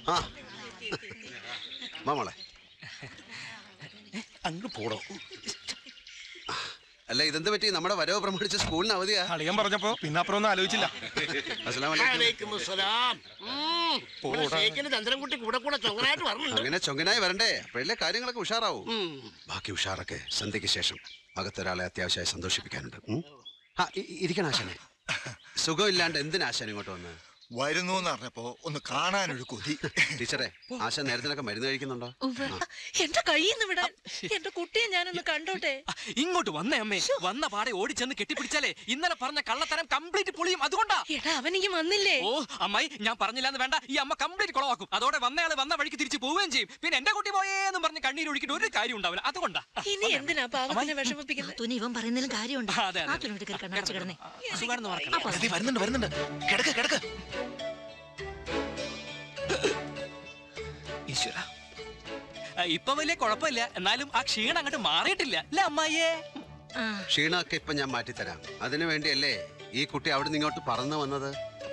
ആ മാമോളെ അങ്ങ് പോടോ അല്ല ഇതെന്ത് പറ്റി നമ്മുടെ വരവ് പ്രമാണിച്ച് സ്കൂളിന് അവധിയാ അളിയൻ പറഞ്ഞപ്പോ പിന്നെ അപ്പുറം ഒന്നും ആലോചിച്ചില്ല അസ്സലാമു അലൈക്കും. വലൈക്കും അസ്സലാം. ഉം. ഇവിടെ ഷേക്കിന് ചന്ദ്രൻകുട്ടി കൂടെ കൂടെ ചൊങ്ങനായിട്ട് വരുന്നുണ്ട് അങ്ങനെ ചൊങ്കനായി വരണ്ടേ അപ്പോഴല്ലേ കാര്യങ്ങളൊക്കെ ഉഷാറാവൂ ഉം. ബാക്കി ഉഷാറൊക്കെ സന്ധ്യയ്ക്ക് ശേഷം അകത്തൊരാളെ അത്യാവശ്യമായി സന്തോഷിപ്പിക്കാനുണ്ട് ഉം? ആ ഇ- ഇ- ഇരിക്കണം ആശാനെ സുഖമില്ലാണ്ട് എന്തിനാ ആശാൻ ഇങ്ങോട്ട് വന്ന് വരുന്നു എന്ന് പറഞ്ഞപ്പോ ഒന്ന് കാണാനൊരു കൊതി ടീച്ചറെ ആശാൻ നേരത്തിനൊക്കെ മരുന്ന് കഴിക്കുന്നുണ്ടോ ഉവ്വ്. എന്റെ കയ്യിൽ നിന്ന് വിടാൻ എന്റെ കുട്ടിയെ ഞാനൊന്ന് കണ്ടോട്ടെ ഇങ്ങോട്ട് വന്നേ അമ്മേ വന്ന പാടെ ഓടിച്ചെന്ന് കെട്ടിപ്പിടിച്ചാലേ ഇന്നലെ പറഞ്ഞ കള്ളത്തരം കംപ്ലീറ്റ് പൊളിയും അതുകൊണ്ടാ എടാ അവനിക്ക് വന്നില്ലേ ഓ അമ്മായി ഞാൻ പറഞ്ഞില്ലാന്ന് വേണ്ട ഈ അമ്മ കംപ്ലീറ്റ് കുളവാക്കും അതോടെ വന്നയാള് വന്ന വഴിക്ക് തിരിച്ചു പോവുകയും ചെയ്യും പിന്നെ എന്റെ കുട്ടി പോയേന്നും പറഞ്ഞ് കണ്ണീര് ഒഴുക്കിട്ട് ഒരു കാര്യം ഉണ്ടാവില്ല അതുകൊണ്ടാ ഇനി എന്തിനാ പാവത്തിനെ വിഷമിപ്പിക്കുന്നത് തുനി ഇവൻ പറയുന്നതിലും കാര്യമുണ്ട് ആ, അതെ, അതെ. ആ തുണിയുടെ കയറി കണ്ണടച്ച് കിടന്നേ സുഖാണെന്ന് മറക്കണ്ട ദേ വരുന്നുണ്ട് വരുന്നുണ്ട് കിടക്ക് കിടക്ക് ഈശ്വര ഇപ്പൊ വലിയ കുഴപ്പമില്ല എന്നാലും ആ ക്ഷീണം അങ്ങോട്ട് മാറിയിട്ടില്ല അല്ലേ അമ്മായിയേ ആ ക്ഷീണമൊക്കെ ഇപ്പൊ ഞാൻ മാറ്റിത്തരാം അതിനു വേണ്ടിയല്ലേ ഈ കുട്ടി അവിടെ നിന്ന് ഇങ്ങോട്ട് പറന്നു വന്നത്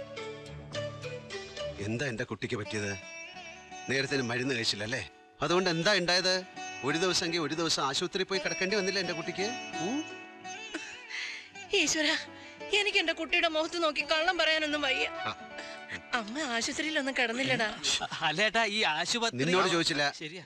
എന്താ എന്റെ കുട്ടിക്ക് പറ്റിയത് നേരത്തിന് മരുന്ന് കഴിച്ചില്ലല്ലേ അതുകൊണ്ട് എന്താ ഉണ്ടായത് ഒരു ദിവസമെങ്കിൽ ഒരു ദിവസം ആശുപത്രി പോയി കിടക്കേണ്ടി വന്നില്ല എന്റെ കുട്ടിക്ക് ഉം? ഈശ്വര എനിക്ക് എന്റെ കുട്ടിയുടെ മുഖത്ത് നോക്കി കള്ളം പറയാനൊന്നും വയ്യ ആ. അമ്മ ആശുപത്രിയിലൊന്നും കിടന്നില്ലടാ അല്ലേട്ടാ ഈ ആശുപത്രി നിന്നോട് ചോദിച്ചില്ല ശരിയാ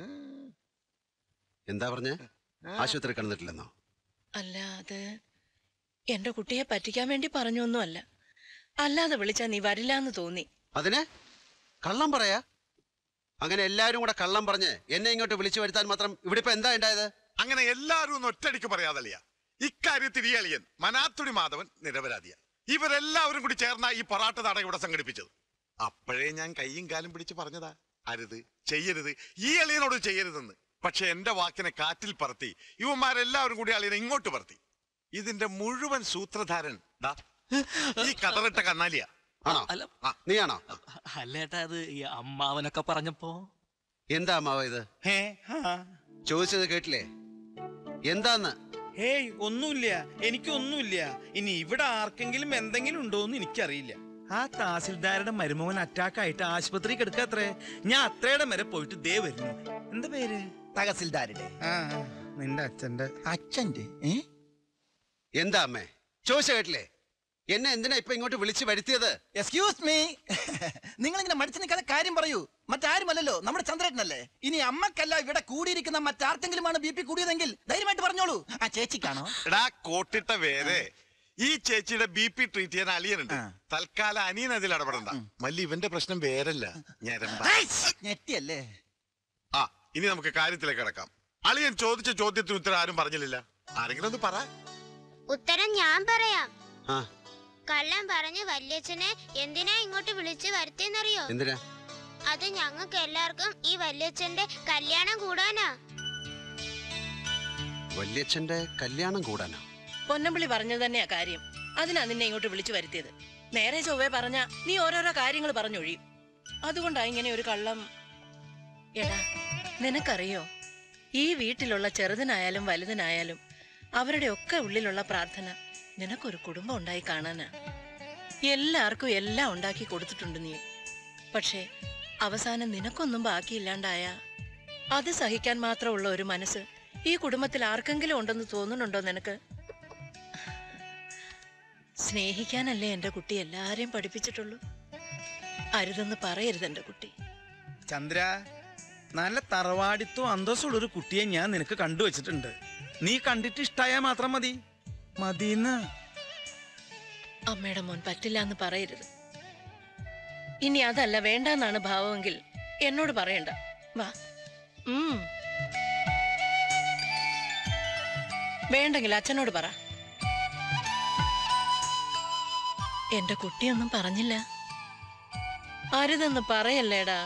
എന്താ പറഞ്ഞേ ആശുപത്രി കിടന്നിട്ടില്ലെന്നോ അല്ല അത് എന്റെ കുട്ടിയെ പറ്റിക്കാൻ വേണ്ടി പറഞ്ഞൊന്നുമല്ല അല്ലാതെ വിളിച്ചാ നീ വരില്ല എന്ന് തോന്നി അതിന് കള്ളം പറയാ അങ്ങനെ എല്ലാരും കൂടെ കള്ളം പറഞ്ഞ് എന്നെ ഇങ്ങോട്ട് വിളിച്ചു വരുത്താൻ മാത്രം ഇവിടെ ഇപ്പൊ എന്താ ഉണ്ടായത് അങ്ങനെ എല്ലാരും ഒന്ന് ഒറ്റടിക്ക് പറയാതളിയ ഇക്കാര്യത്തിൽ ഈ അളിയൻ മനാത്തുടി മാധവൻ നിരപരാധിയ ഇവരെല്ലാവരും കൂടി ചേർന്ന ഈ പൊറാട്ട് നാടകം ഇവിടെ സംഘടിപ്പിച്ചത് അപ്പോഴേ ഞാൻ കൈയും കാലും പിടിച്ച് പറഞ്ഞതാ അരുത് ചെയ്യരുത് ഈ അളിയനോട് ചെയ്യരുതെന്ന് പക്ഷെ എന്റെ വാക്കിനെ കാറ്റിൽ പറത്തി ഇവന്മാരെല്ലാവരും കൂടി അളിയനെ ഇങ്ങോട്ട് പറത്തി ഇതിന്റെ മുഴുവൻ സൂത്രധാരൻ ദാ ഈ കതറിട്ട കന്നാലിയ ആണോ അല്ല നീയാണോ അല്ലേട്ടാ അത് ഈ അമ്മാവനൊക്കെ പറഞ്ഞപ്പോ എന്താ അമ്മാവ ഇത് ഹേ ആ ചോദിച്ചത് കേട്ടില്ലേ എന്താന്ന് ഹേയ് ഒന്നുമില്ല എനിക്കൊന്നുമില്ല ഇനി ഇവിടെ ആർക്കെങ്കിലും എന്തെങ്കിലും ഉണ്ടോന്ന് എനിക്കറിയില്ല ആ തഹസിൽദാരുടെ മരുമോൻ അറ്റാക്ക് ആയിട്ട് ആശുപത്രി കിടക്കാത്രേ ഞാൻ അത്രയുടെ വരെ പോയിട്ട് ദേ വരുന്നു എന്താ പേര് തഹസിൽദാരുടെ ആ ആ, നിന്റെ അച്ഛന്റെ അച്ഛന്റെ ഏ എന്താ അമ്മേ ചോദിച്ച കേട്ടില്ലേ എന്നെ എന്തിനാ ഇപ്പൊ ഇങ്ങോട്ട് വിളിച്ചു വരുത്തിയത് എക്സ്ക്യൂസ് മീ നിങ്ങൾ ഇങ്ങനെ മടിച്ചു നിൽക്കാതെ കാര്യം പറയൂ മറ്റാരുമല്ലല്ലോ നമ്മുടെ ചന്ദ്രേട്ടനല്ലേ ഇനി അമ്മക്കല്ല ഇവിടെ കൂടിയിരിക്കുന്ന മറ്റാർക്കെങ്കിലുമാണ് ബി പി കൂടിയതെങ്കിൽ ധൈര്യമായിട്ട് പറഞ്ഞോളൂ ആ ചേച്ചിക്കാണോ എടാ കോട്ടിട്ട വേരെ ഈ ചേച്ചിയുടെ ബി പി ട്രീറ്റ് ചെയ്യാൻ അളിയനുണ്ട് ആ. തൽക്കാലം അനിയൻ അതിൽ ഇടപെടണ്ട മല്ലി ഇവന്റെ പ്രശ്നം വേരല്ല ഞരമ്പ ഞെട്ടിയല്ലേ ആ ഇനി നമുക്ക് കാര്യത്തിലേക്ക് കിടക്കാം അളിയൻ ചോദിച്ച ചോദ്യത്തിന് ഉത്തരം ആരും പറഞ്ഞില്ല ആരെങ്കിലും ഒന്ന് പറ ഉത്തരം ഞാൻ പറയാം ആ കള്ളം പറഞ്ഞ് വല്യച്ഛനെ എന്തിനാ ഇങ്ങോട്ട് വിളിച്ചു വരുത്തിയെന്നറിയോ എന്തിനാ അത് ഞങ്ങൾക്ക് എല്ലാവർക്കും ഈ വല്യച്ഛന്റെ കല്യാണം കൂടാനാ വല്യച്ഛന്റെ കല്യാണം കൂടാനോ പൊന്നമ്പിളി പറഞ്ഞത് തന്നെയാ കാര്യം അതിനാ നിന്നെ ഇങ്ങോട്ട് വിളിച്ചു വരുത്തിയത് നേരെ ചൊവ്വേ പറഞ്ഞ നീ ഓരോരോ കാര്യങ്ങൾ പറഞ്ഞൊഴിയും അതുകൊണ്ടാ ഇങ്ങനെ ഒരു കള്ളം എടാ നിനക്കറിയോ ഈ വീട്ടിലുള്ള ചെറുതിനായാലും വലുതിനായാലും അവരുടെ ഒക്കെ ഉള്ളിലുള്ള പ്രാർത്ഥന നിനക്കൊരു കുടുംബം ഉണ്ടായി കാണാനാ എല്ലാവർക്കും എല്ലാം ഉണ്ടാക്കി കൊടുത്തിട്ടുണ്ട് നീ പക്ഷേ അവസാനം നിനക്കൊന്നും ബാക്കിയില്ലാണ്ടായ അത് സഹിക്കാൻ മാത്രമുള്ള ഒരു മനസ്സ് ഈ കുടുംബത്തിൽ ആർക്കെങ്കിലും ഉണ്ടെന്ന് തോന്നുന്നുണ്ടോ നിനക്ക് സ്നേഹിക്കാനല്ലേ എന്റെ കുട്ടി എല്ലാരെയും പഠിപ്പിച്ചിട്ടുള്ളൂ അരുതെന്ന് പറയരുത് എന്റെ കുട്ടി ചന്ദ്ര നല്ല തറവാടിത്വം അന്തസ്സുള്ള ഒരു കുട്ടിയെ ഞാൻ നിനക്ക് കണ്ടുവച്ചിട്ടുണ്ട് നീ കണ്ടിട്ട് ഇഷ്ടായാ മാത്രം മതി മതിന്ന് അമ്മയുടെ മോൻ പറ്റില്ല എന്ന് പറയരുത് ഇനി അതല്ല വേണ്ടെന്നാണ് ഭാവമെങ്കിൽ എന്നോട് പറയണ്ട വാ ഉം. വേണ്ടെങ്കിൽ അച്ഛനോട് പറ എന്റെ കുട്ടിയൊന്നും പറഞ്ഞില്ല അരുതെന്ന് പറയല്ലേടാ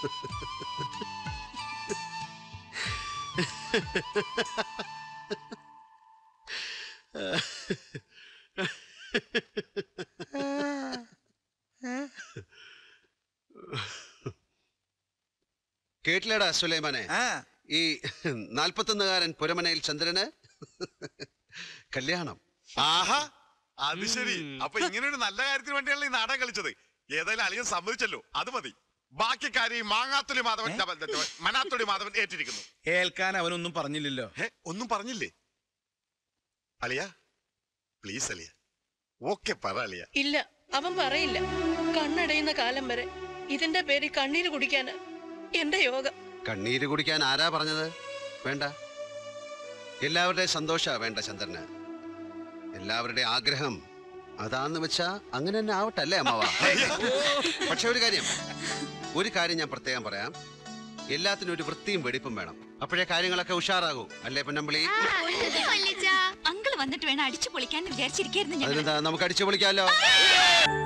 കേട്ടില്ലേടാ സുലൈമാനെ ആ ഈ നാൽപ്പത്തൊന്നുകാരൻ പുരമനയിൽ ചന്ദ്രന് കല്യാണം ആഹാ അത് ശരി അപ്പൊ ഇങ്ങനെ ഒരു നല്ല കാര്യത്തിന് വേണ്ടിയാണ് ഈ നാടകം കളിച്ചത് ഏതായാലും അളിയൻ സമ്മതിച്ചല്ലോ അത് മതി ബാക്കി കാര്യം മാങ്ങാത്തൊലി മാധവൻ മനാത്തൊലി മാധവൻ ഏറ്റിരിക്കുന്നു ഏൽക്കാൻ അവനൊന്നും പറഞ്ഞില്ലല്ലോ ഏ ഒന്നും പറഞ്ഞില്ലേ അളിയ പ്ലീസ് അളിയ ഓക്കെ പറ അളിയ ഇല്ല അവൻ പറയില്ല കണ്ണടയുന്ന കാലം വരെ ഇതിന്റെ പേരിൽ കണ്ണീര് കുടിക്കാന് എന്റെ യോഗം കണ്ണീര് കുടിക്കാൻ ആരാ പറഞ്ഞത് വേണ്ട എല്ലാവരുടെയും സന്തോഷ വേണ്ട ചന്ദ്രന് എല്ലാവരുടെയും ആഗ്രഹം അതാന്ന് വെച്ചാ അങ്ങനെ തന്നെ ആവട്ടെ അല്ലേ അമ്മാവ പക്ഷെ ഒരു കാര്യം ഒരു കാര്യം ഞാൻ പ്രത്യേകം പറയാം എല്ലാത്തിനും ഒരു വൃത്തിയും വെടിപ്പും വേണം അപ്പോഴേ കാര്യങ്ങളൊക്കെ ഉഷാറാകൂ അല്ലേ പൊന്നമ്പിളി അങ്കിള് വന്നിട്ട് വേണം അടിച്ചു പൊളിക്കാൻ വിചാരിച്ചിരിക്കായിരുന്നു ഞങ്ങൾ അതിനെന്താ നമുക്ക് അടിച്ചു പൊളിക്കാലോ